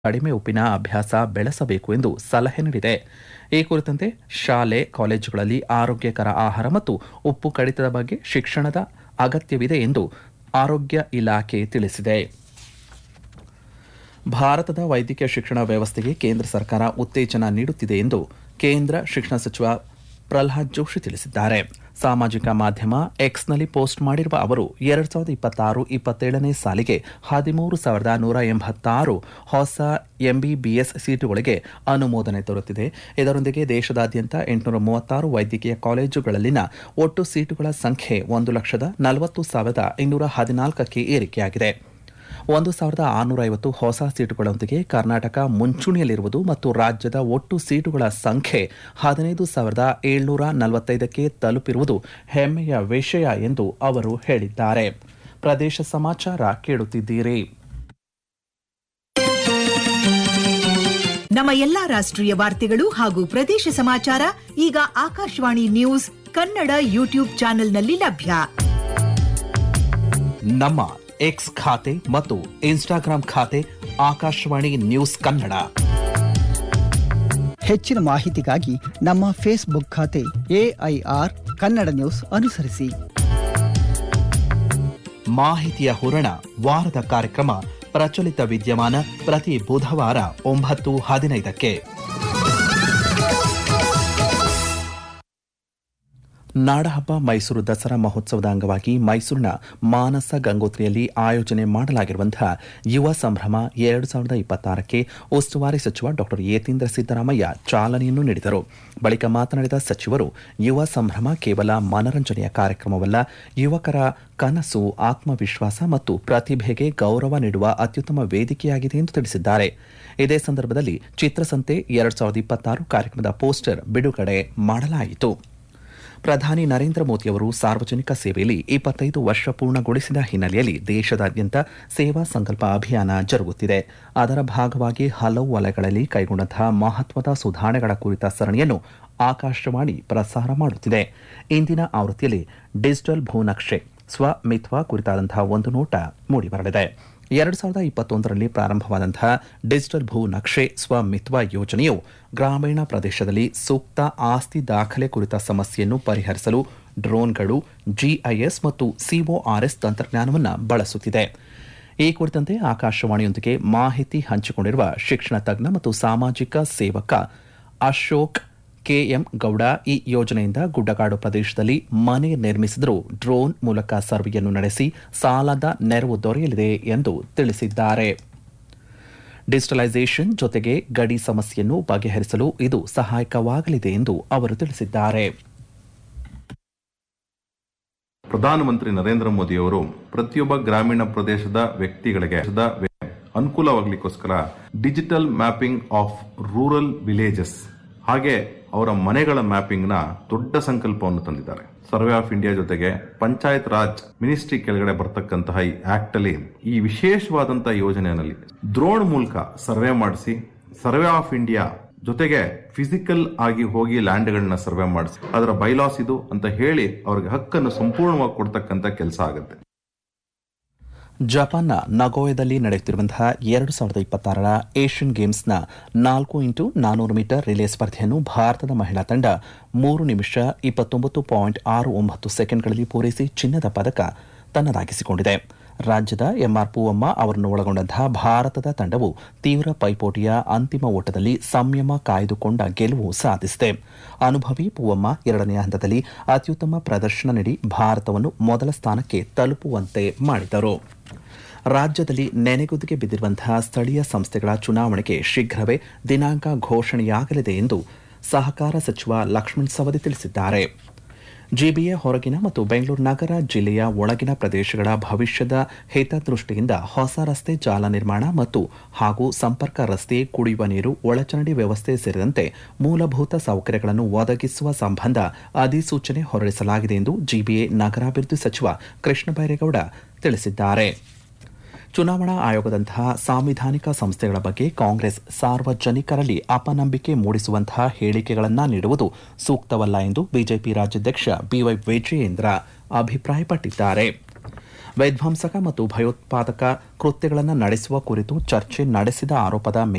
ಕಡಿಮೆ ಉಪ್ಪಿನ ಅಭ್ಯಾಸ ಬೆಳೆಸಬೇಕು ಎಂದು ಸಲಹೆ ನೀಡಿದೆ ಈ ಕುರಿತಂತೆ ಶಾಲೆ ಕಾಲೇಜುಗಳಲ್ಲಿ ಆರೋಗ್ಯಕರ ಆಹಾರ ಮತ್ತು ಉಪ್ಪು ಕಡಿತದ ಬಗ್ಗೆ ಶಿಕ್ಷಣದ ಅಗತ್ಯವಿದೆ ಎಂದು ಆರೋಗ್ಯ ಇಲಾಖೆ ತಿಳಿಸಿದೆ ಭಾರತದ ವೈದ್ಯಕೀಯ ಶಿಕ್ಷಣ ವ್ಯವಸ್ಥೆಗೆ ಕೇಂದ್ರ ಸರ್ಕಾರ ಉತ್ತೇಜನ ನೀಡುತ್ತಿದೆ ಎಂದು ಕೇಂದ್ರ ಶಿಕ್ಷಣ ಸಚಿವ ಪ್ರಲ್ಹಾದ್ ಜೋಶಿ ತಿಳಿಸಿದ್ದಾರೆ ಸಾಮಾಜಿಕ ಮಾಧ್ಯಮ ಎಕ್ಸ್ನಲ್ಲಿ ಪೋಸ್ಟ್ ಮಾಡಿರುವ ಅವರು ಎರಡ್ ಸಾವಿರದ ಇಪ್ಪತ್ತಾರು ಇಪ್ಪತ್ತೇಳನೇ ಸಾಲಿಗೆ ಹದಿಮೂರು ಸಾವಿರದ ನೂರ ಎಂಬತ್ತಾರು ಹೊಸ ಎಂಬಿಬಿಎಸ್ ಸೀಟುಗಳಿಗೆ ಅನುಮೋದನೆ ದೊರೆತಿದೆ ಇದರೊಂದಿಗೆ ದೇಶದಾದ್ಯಂತ ಎಂಟುನೂರ ಮೂವತ್ತಾರು ವೈದ್ಯಕೀಯ ಕಾಲೇಜುಗಳಲ್ಲಿನ ಒಟ್ಟು ಸೀಟುಗಳ ಸಂಖ್ಯೆ ಒಂದು ಲಕ್ಷದ ನಲವತ್ತು ಸಾವಿರದ ಇನ್ನೂರ ಹದಿನಾಲ್ಕಕ್ಕೆ ಏರಿಕೆಯಾಗಿದೆ ಒಂದು ಸಾವಿರದ ಆರುನೂರ ಐವತ್ತು ಹೊಸ ಸೀಟುಗಳೊಂದಿಗೆ ಕರ್ನಾಟಕ ಮುಂಚೂಣಿಯಲ್ಲಿರುವುದು ಮತ್ತು ರಾಜ್ಯದ ಒಟ್ಟು ಸೀಟುಗಳ ಸಂಖ್ಯೆ ಹದಿನೈದು ಸಾವಿರದ ಏಳ್ನೂರ ನಲವತ್ತೈದಕ್ಕೆ ತಲುಪಿರುವುದು ಹೆಮ್ಮೆಯ ವಿಷಯ ಎಂದು ಅವರು ಹೇಳಿದ್ದಾರೆ ಪ್ರದೇಶ ಸಮಾಚಾರ ಕೇಳುತ್ತಿದ್ದೀರಿ ನಮ್ಮ ಎಲ್ಲಾ ರಾಷ್ಟ್ರೀಯ ವಾರ್ತೆಗಳು ಹಾಗೂ ಪ್ರದೇಶ ಸಮಾಚಾರ ಈಗ ಆಕಾಶವಾಣಿ ನ್ಯೂಸ್ ಕನ್ನಡ ಯೂಟ್ಯೂಬ್ ಚಾನೆಲ್ನಲ್ಲಿ ಲಭ್ಯ ನಮ್ಮ ಎಕ್ಸ್ ಖಾತೆ ಮತ್ತು ಇನ್ಸ್ಟಾಗ್ರಾಂ ಖಾತೆ ಆಕಾಶವಾಣಿ ನ್ಯೂಸ್ ಕನ್ನಡ ಹೆಚ್ಚಿನ ಮಾಹಿತಿಗಾಗಿ ನಮ್ಮ ಫೇಸ್ಬುಕ್ ಖಾತೆ ಎಐಆರ್ ಕನ್ನಡ ನ್ಯೂಸ್ ಅನುಸರಿಸಿ ಮಾಹಿತಿಯ ಹೂರಣ ವಾರದ ಕಾರ್ಯಕ್ರಮ ಪ್ರಚಲಿತ ವಿದ್ಯಮಾನ ಪ್ರತಿ ಬುಧವಾರ ಒಂಬತ್ತು ಹದಿನೈದಕ್ಕೆ ನಾಡಹಬ್ಬ ಮೈಸೂರು ದಸರಾ ಮಹೋತ್ಸವದ ಅಂಗವಾಗಿ ಮೈಸೂರಿನ ಮಾನಸ ಗಂಗೋತ್ರಿಯಲ್ಲಿ ಆಯೋಜನೆ ಮಾಡಲಾಗಿರುವಂತಹ ಯುವ ಸಂಭ್ರಮ ಎರಡು ಸಾವಿರದ ಇಪ್ಪತ್ತಾರಕ್ಕೆ ಉಸ್ತುವಾರಿ ಸಚಿವ ಡಾಕ್ಟರ್ ಯತೀಂದ್ರ ಸಿದ್ದರಾಮಯ್ಯ ಚಾಲನೆಯನ್ನು ನೀಡಿದರು ಬಳಿಕ ಮಾತನಾಡಿದ ಸಚಿವರು ಯುವ ಸಂಭ್ರಮ ಕೇವಲ ಮನರಂಜನೆಯ ಕಾರ್ಯಕ್ರಮವಲ್ಲ ಯುವಕರ ಕನಸು ಆತ್ಮವಿಶ್ವಾಸ ಮತ್ತು ಪ್ರತಿಭೆಗೆ ಗೌರವ ನೀಡುವ ಅತ್ಯುತ್ತಮ ವೇದಿಕೆಯಾಗಿದೆ ಎಂದು ತಿಳಿಸಿದ್ದಾರೆ ಇದೇ ಸಂದರ್ಭದಲ್ಲಿ ಚಿತ್ರಸಂತೆ ಎರಡು ಸಾವಿರದ ಇಪ್ಪತ್ತಾರು ಕಾರ್ಯಕ್ರಮದ ಪೋಸ್ಟರ್ ಬಿಡುಗಡೆ ಮಾಡಲಾಯಿತು ಪ್ರಧಾನಿ ನರೇಂದ್ರ ಮೋದಿಯವರು ಸಾರ್ವಜನಿಕ ಸೇವೆಯಲ್ಲಿ ಇಪ್ಪತ್ತೈದು ವರ್ಷ ಪೂರ್ಣಗೊಳಿಸಿದ ಹಿನ್ನೆಲೆಯಲ್ಲಿ ದೇಶದಾದ್ಯಂತ ಸೇವಾ ಸಂಕಲ್ಪ ಅಭಿಯಾನ ಜರುಗುತ್ತಿದೆ ಅದರ ಭಾಗವಾಗಿ ಹಲವು ವಲಯಗಳಲ್ಲಿ ಕೈಗೊಂಡಂತಹ ಮಹತ್ವದ ಸುಧಾರಣೆಗಳ ಕುರಿತ ಸರಣಿಯನ್ನು ಆಕಾಶವಾಣಿ ಪ್ರಸಾರ ಮಾಡುತ್ತಿದೆ ಇಂದಿನ ಆವೃತ್ತಿಯಲ್ಲಿ ಡಿಜಿಟಲ್ ಭೂನಕ್ಷೆ ಸ್ವಮಿತ್ವ ಕುರಿತಾದಂತಹ ಒಂದು ನೋಟ ಮೂಡಿಬರಲಿದೆ ಎರಡು ಸಾವಿರದ ಇಪ್ಪತ್ತೊಂದರಲ್ಲಿ ಪ್ರಾರಂಭವಾದಂತಹ ಡಿಜಿಟಲ್ ಭೂ ನಕ್ಷೆ ಸ್ವಮಿತ್ವ ಯೋಜನೆಯು ಗ್ರಾಮೀಣ ಪ್ರದೇಶದಲ್ಲಿ ಸೂಕ್ತ ಆಸ್ತಿ ದಾಖಲೆ ಕುರಿತ ಸಮಸ್ಯೆಯನ್ನು ಪರಿಹರಿಸಲು ಡ್ರೋನ್ಗಳು ಜಿಐಎಸ್ ಮತ್ತು ಸಿಒಆರ್ಎಸ್ ತಂತ್ರಜ್ಞಾನವನ್ನು ಬಳಸುತ್ತಿದೆ ಈ ಕುರಿತಂತೆ ಆಕಾಶವಾಣಿಯೊಂದಿಗೆ ಮಾಹಿತಿ ಹಂಚಿಕೊಂಡಿರುವ ಶಿಕ್ಷಣ ತಜ್ಞ ಮತ್ತು ಸಾಮಾಜಿಕ ಸೇವಕ ಅಶೋಕ್ ಕೆಎಂ ಗೌಡ ಈ ಯೋಜನೆಯಿಂದ ಗುಡ್ಡಗಾಡು ಪ್ರದೇಶದಲ್ಲಿ ಮನೆ ನಿರ್ಮಿಸಿದರೂ ಡ್ರೋನ್ ಮೂಲಕ ಸರ್ವೆಯನ್ನು ನಡೆಸಿ ಸಾಲದ ನೆರವು ದೊರೆಯಲಿದೆ ಎಂದು ತಿಳಿಸಿದ್ದಾರೆ ಡಿಜಿಟಲೈಸೇಷನ್ ಜೊತೆಗೆ ಗಡಿ ಸಮಸ್ಯೆಯನ್ನು ಬಗೆಹರಿಸಲು ಇದು ಸಹಾಯಕವಾಗಲಿದೆ ಎಂದು ಅವರು ತಿಳಿಸಿದ್ದಾರೆ ಪ್ರಧಾನಮಂತ್ರಿ ನರೇಂದ್ರ ಮೋದಿಯವರು ಪ್ರತಿಯೊಬ್ಬ ಗ್ರಾಮೀಣ ಪ್ರದೇಶದ ವ್ಯಕ್ತಿಗಳಿಗೆ ದೇಶದ ಅನುಕೂಲವಾಗಲಿಕ್ಕೋಸ್ಕರ digital mapping of rural villages ಹಾಗೆ ಅವರ ಮನೆಗಳ ಮ್ಯಾಪಿಂಗ್ ನ ದೊಡ್ಡ ಸಂಕಲ್ಪವನ್ನು ತಂದಿದ್ದಾರೆ ಸರ್ವೆ ಆಫ್ ಇಂಡಿಯಾ ಜೊತೆಗೆ ಪಂಚಾಯತ್ ರಾಜ್ ಮಿನಿಸ್ಟ್ರಿ ಕೆಳಗಡೆ ಬರ್ತಕ್ಕಂತಹ ಈ ಆಕ್ಟ್ ಅಲ್ಲಿ ಈ ವಿಶೇಷವಾದಂತಹ ಯೋಜನೆಯಲ್ಲಿ ಡ್ರೋನ್ ಮೂಲಕ ಸರ್ವೆ ಮಾಡಿಸಿ ಸರ್ವೆ ಆಫ್ ಇಂಡಿಯಾ ಜೊತೆಗೆ ಫಿಸಿಕಲ್ ಆಗಿ ಹೋಗಿ ಲ್ಯಾಂಡ್ಗಳನ್ನ ಸರ್ವೆ ಮಾಡಿಸಿ ಅದರ ಬೈಲಾಸ್ ಇದು ಅಂತ ಹೇಳಿ ಅವ್ರಿಗೆ ಹಕ್ಕನ್ನು ಸಂಪೂರ್ಣವಾಗಿ ಕೊಡ್ತಕ್ಕಂತ ಕೆಲಸ ಆಗುತ್ತೆ ಜಪಾನ್ನ ನಗೋಯದಲ್ಲಿ ನಡೆಯುತ್ತಿರುವಂತಹ ಎರಡು ಸಾವಿರದ ಇಪ್ಪತ್ತಾರರ ಏಷ್ಯನ್ ಗೇಮ್ಸ್ನ ನಾಲ್ಕು ಇಂಟು ನಾನೂರು ಮೀಟರ್ ರಿಲೇ ಸ್ಪರ್ಧೆಯನ್ನು ಭಾರತದ ಮಹಿಳಾ ತಂಡ ಮೂರು ನಿಮಿಷ ಇಪ್ಪತ್ತೊಂಬತ್ತು ಪಾಯಿಂಟ್ ಆರು ಒಂಬತ್ತು ಸೆಕೆಂಡ್ಗಳಲ್ಲಿ ಪೂರೈಸಿ ಚಿನ್ನದ ಪದಕ ತನ್ನದಾಗಿಸಿಕೊಂಡಿದೆ ರಾಜ್ಯದ ಎಂಆರ್ ಪೂವಮ್ಮ ಅವರನ್ನು ಒಳಗೊಂಡಂತಹ ಭಾರತದ ತಂಡವು ತೀವ್ರ ಪೈಪೋಟಿಯ ಅಂತಿಮ ಓಟದಲ್ಲಿ ಸಂಯಮ ಕಾಯ್ದುಕೊಂಡ ಗೆಲುವು ಸಾಧಿಸಿದೆ ಅನುಭವಿ ಪೂವಮ್ಮ ಎರಡನೇ ಹಂತದಲ್ಲಿ ಅತ್ಯುತ್ತಮ ಪ್ರದರ್ಶನ ನೀಡಿ ಭಾರತವನ್ನು ಮೊದಲ ಸ್ಥಾನಕ್ಕೆ ತಲುಪುವಂತೆ ಮಾಡಿದರು ರಾಜ್ಯದಲ್ಲಿ ನೆನೆಗುದಿಗೆ ಬಿದ್ದಿರುವಂತಹ ಸ್ಥಳೀಯ ಸಂಸ್ಥೆಗಳ ಚುನಾವಣೆಗೆ ಶೀಘ್ರವೇ ದಿನಾಂಕ ಘೋಷಣೆಯಾಗಲಿದೆ ಎಂದು ಸಹಕಾರ ಸಚಿವ ಲಕ್ಷ್ಮಣ್ ಸವದಿ ತಿಳಿಸಿದ್ದಾರೆ ಜಿಬಿಎ ಹೊರಗಿನ ಮತ್ತು ಬೆಂಗಳೂರು ನಗರ ಜಿಲ್ಲೆಯ ಒಳಗಿನ ಪ್ರದೇಶಗಳ ಭವಿಷ್ಯದ ಹಿತದೃಷ್ಟಿಯಿಂದ ಹೊಸ ರಸ್ತೆ ಜಾಲ ನಿರ್ಮಾಣ ಮತ್ತು ಹಾಗೂ ಸಂಪರ್ಕ ರಸ್ತೆ ಕುಡಿಯುವ ನೀರು ಒಳಚರಂಡಿ ವ್ಯವಸ್ಥೆ ಸೇರಿದಂತೆ ಮೂಲಭೂತ ಸೌಕರ್ಯಗಳನ್ನು ಒದಗಿಸುವ ಸಂಬಂಧ ಅಧಿಸೂಚನೆ ಹೊರಡಿಸಲಾಗಿದೆ ಎಂದು ಜಿಬಿಎ ನಗರಾಭಿವೃದ್ಧಿ ಸಚಿವ ಕೃಷ್ಣ ಬೈರೇಗೌಡ ತಿಳಿಸಿದ್ದಾರೆ ಚುನಾವಣಾ ಆಯೋಗದಂತಹ ಸಾಂವಿಧಾನಿಕ ಸಂಸ್ಥೆಗಳ ಬಗ್ಗೆ ಕಾಂಗ್ರೆಸ್ ಸಾರ್ವಜನಿಕರಲ್ಲಿ ಅಪನಂಬಿಕೆ ಮೂಡಿಸುವಂತಹ ಹೇಳಿಕೆಗಳನ್ನು ನೀಡುವುದು ಸೂಕ್ತವಲ್ಲ ಎಂದು ಬಿಜೆಪಿ ರಾಜ್ಯಾಧ್ಯಕ್ಷ ಬಿವೈ ವಿಜಯೇಂದ್ರ ಅಭಿಪ್ರಾಯಪಟ್ಟಿದ್ದಾರೆ ವಿಧ್ವಂಸಕ ಮತ್ತು ಭಯೋತ್ಪಾದಕ ಕೃತ್ಯಗಳನ್ನು ನಡೆಸುವ ಕುರಿತು ಚರ್ಚೆ ನಡೆಸಿದ ಆರೋಪದ